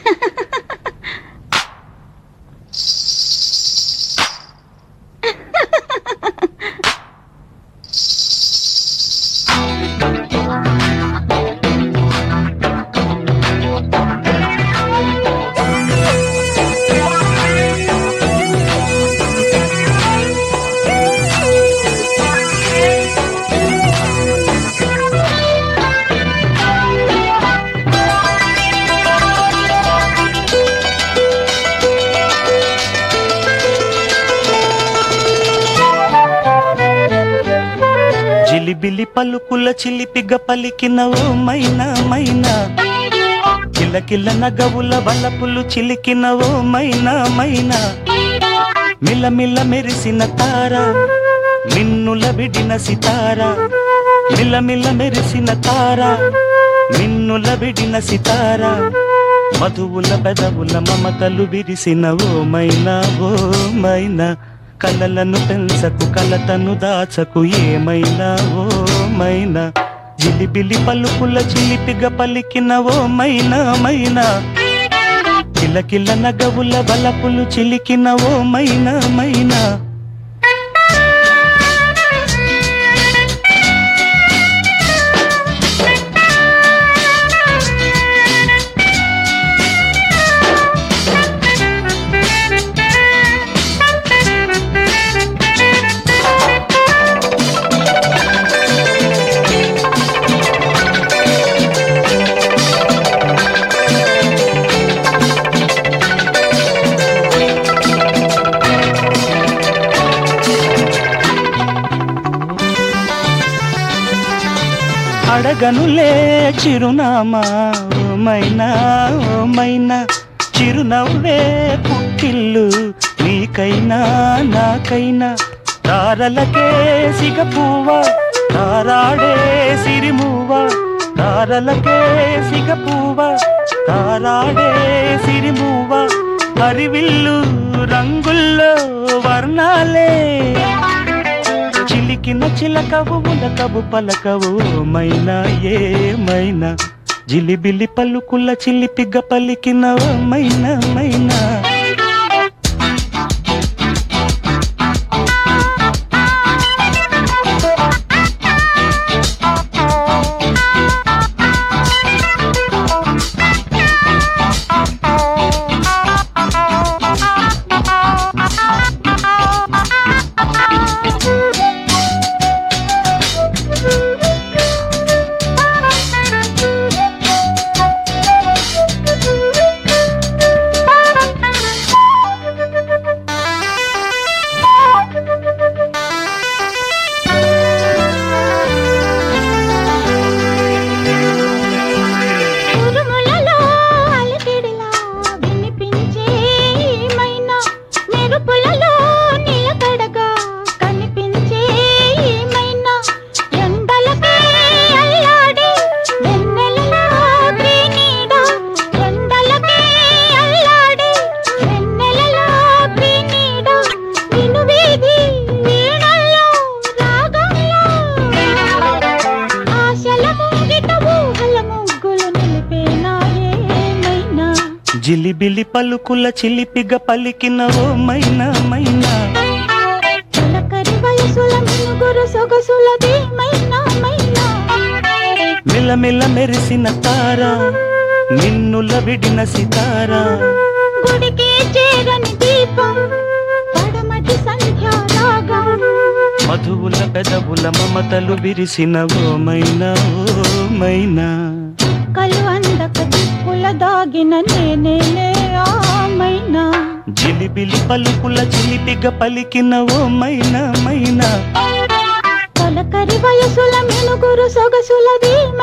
జిలిబిలి పలుకుల చిలిపిగ పలికిన ఓ మైనా మైనా కిలకిల నగవుల వలపులు చిలికిన ఓ మైనా మైనా మిలమిల మెరిసిన తార మిన్నుల విడిన సితార మిలమిల మెరిసిన తార మిన్నుల విడిన సితార మధువుల పెదవుల మమతలు విరిసిన ఓ మైనా ఓ మైనా కలలను పెంచకు కలతను దాచకు ఏమైనా ఓ మైనా జిలిబిలి పలుకుల చిలిపిగ పలికిన ఓ మైనా మైనా కిలకిల నగవుల బలపులు చిలికిన ఓ మైనా మైనా అడగనులే చిరునామా ఓ మైనా ఓ మైనా చిరునవ్వే పుట్టిల్లు నీకైనా నాకైనా తారలకే సిగపువ్వ తారాడే సిరిమువ్వ తారలకే సిగపువ్వ తారాడే సిరిమువ్వ హరివిల్లు రంగుల్లో వర్ణాలే చిలికిన చిలకవు ములకవు పలకవు మైనా ఏమైనా జిలిబిలి పలుకుల చిలిపిగ పలికిన ఓ మైనా మైనా ఉరుములలో అలకిడిలా వినిపించే ఏమైనా మెరుపులలో నిలకడగా కనిపించే ఏమైనా ఎండలకే అల్లాడే వెన్నెలలో నీడ ఎండలకే అల్లాడే వెన్నెలలో నీడ వినువీధి వీణల్లో రాగంలో ఆశల మూగిట ఊహల ముగ్గులు నిలిపేనా ఏమైనా జిలిబిలి పలుకుల చిలిపిగ పలికిన ఓ మైనా మైనా చిలకరి వయసుల మినుగురు సొగసులది మైనా మైనా మిలమిల మెరిసిన తార నిన్నుల విడిన సితార గుడికి చేరని దీపం పడమటి సంధ్యా రాగం మధువుల పెదవుల మమతలు విరిసిన ఓ మైనా ఓ మైనా కలు అందక దిక్కుల దాగిన నేనేలే ఆమైనా జిలిబిలి పలుకుల చిలిపిగ పలికిన ఓ మైనా మైనా తొలకరి వయసుల మినుగురు సొగసులది